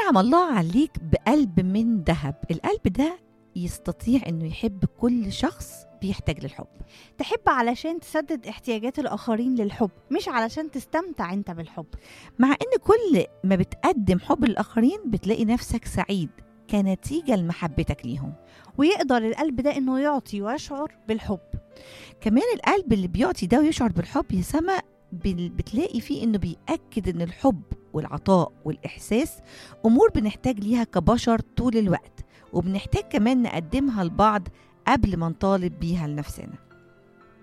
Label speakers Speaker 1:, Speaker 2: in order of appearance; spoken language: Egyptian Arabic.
Speaker 1: أنعم الله عليك بقلب من ذهب القلب ده يستطيع أنه يحب كل شخص بيحتاج للحب
Speaker 2: تحب علشان تسدد احتياجات الآخرين للحب مش علشان تستمتع أنت بالحب
Speaker 1: مع أن كل ما بتقدم حب للآخرين بتلاقي نفسك سعيد كنتيجة لمحبتك ليهم
Speaker 2: ويقدر القلب ده إنه يعطي ويشعر بالحب
Speaker 1: كمان القلب اللي بيعطي ده ويشعر بالحب يا سما بال- بتلاقي فيه انه بيأكد ان الحب والعطاء والإحساس أمور بنحتاج ليها كبشر طول الوقت وبنحتاج كمان نقدمها لبعض قبل ما نطالب بيها لنفسنا